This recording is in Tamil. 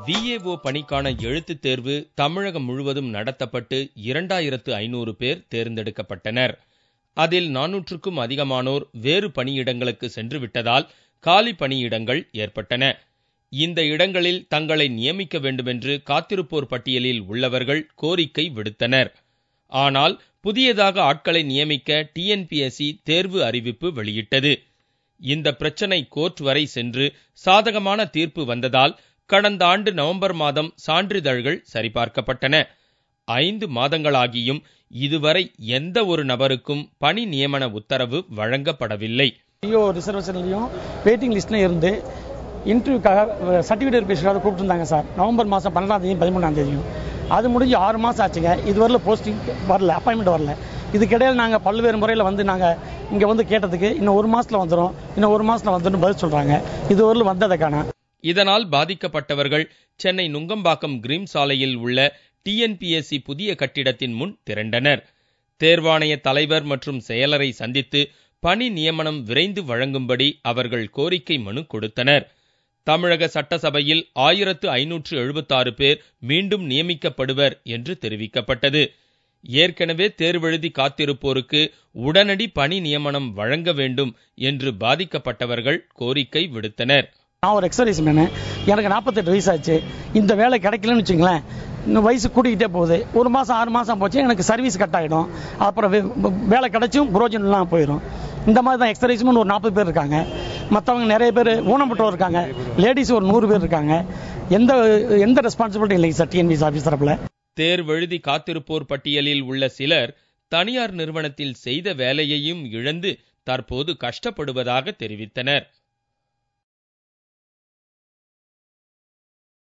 விஏஓ பணிக்கான எழுத்துத் தேர்வு தமிழகம் முழுவதும் நடத்தப்பட்டு இரண்டாயிரத்து ஐநூறு பேர் தேர்ந்தெடுக்கப்பட்டனர் அதில் நானூற்றுக்கும் அதிகமானோர் வேறு பணியிடங்களுக்கு சென்று விட்டதால் காலி பணியிடங்கள் ஏற்பட்டன இந்த இடங்களில் தங்களை நியமிக்க வேண்டுமென்று காத்திருப்போர் பட்டியலில் உள்ளவர்கள் கோரிக்கை விடுத்தனர் ஆனால் புதியதாக ஆட்களை நியமிக்க டிஎன்பிஎஸ்சி தேர்வு அறிவிப்பு வெளியிட்டது இந்த பிரச்சனை கோர்ட் வரை சென்று சாதகமான தீர்ப்பு வந்ததால் கடந்த ஆண்டு நவம்பர் மாதம் சான்றிதழ்கள் சரிபார்க்கப்பட்டன ஐந்து மாதங்களாகியும் இதுவரை எந்த ஒரு நபருக்கும் பணி நியமன உத்தரவு வழங்கப்படவில்லை ஐயோ ரிசர்வேஷன்லையும் வெயிட்டிங் லிஸ்ட்லையும் இருந்து இன்டர்வியூக்காக சர்டிஃபிகேட் பேசுகிறத கூப்பிட்டுருந்தாங்க சார் நவம்பர் மாதம் பன்னெண்டாம் தேதியும் பதிமூணாம் தேதியும் அது முடிஞ்சு ஆறு மாதம் ஆச்சுங்க இதுவரையில் போஸ்டிங் வரல அப்பாயின்மெண்ட் வரல இதுக்கிடையில் நாங்கள் பல்வேறு முறையில் வந்து நாங்கள் இங்கே வந்து கேட்டதுக்கு இன்னும் ஒரு மாதத்தில் வந்துடும் இன்னும் ஒரு மாதத்தில் வந்துடும் பதில் சொல்கிறாங்க இதுவரையில் வந்ததை காண இதனால் பாதிக்கப்பட்டவர்கள் சென்னை நுங்கம்பாக்கம் கிரீம் சாலையில் உள்ள டிஎன்பிஎஸ்சி புதிய கட்டிடத்தின் முன் திரண்டனர் தேர்வாணைய தலைவர் மற்றும் செயலரை சந்தித்து பணி நியமனம் விரைந்து வழங்கும்படி அவர்கள் கோரிக்கை மனு கொடுத்தனர் தமிழக சட்டசபையில் ஆயிரத்து ஐநூற்று எழுபத்தாறு பேர் மீண்டும் நியமிக்கப்படுவர் என்று தெரிவிக்கப்பட்டது ஏற்கனவே தேர்வெழுதி காத்திருப்போருக்கு உடனடி பணி நியமனம் வழங்க வேண்டும் என்று பாதிக்கப்பட்டவர்கள் கோரிக்கை விடுத்தனர் நான் ஒரு எக்ஸர்சைஸ் மேனு எனக்கு நாற்பத்தெட்டு வயசாச்சு இந்த வேலை கிடைக்கலன்னு வச்சுங்களேன் இன்னும் வயசு கூட்டிக்கிட்டே போகுது ஒரு மாதம் ஆறு மாதம் போச்சு எனக்கு சர்வீஸ் கட் ஆகிடும் அப்புறம் வே- வேலை கிடைச்சும் புரோஜனம்லாம் போயிடும் இந்த மாதிரி தான் எக்ஸர்சைஸ்னு ஒரு நாற்பது பேர் இருக்காங்க மற்றவங்க நிறைய பேர் ஊனமுற்றோர் இருக்காங்க லேடிஸ் ஒரு நூறு பேர் இருக்காங்க எந்த எந்த ரெஸ்பான்சிபிலிட்டி இல்லைங்க சார் டிஎன்பிஎஸ் ஆஃபீஸ் தரப்பில் தேர்வெழுதி காத்திருப்போர் பட்டியலில் உள்ள சிலர் தனியார் நிறுவனத்தில் செய்த வேலையையும் இழந்து தற்போது கஷ்டப்படுவதாக தெரிவித்தனர்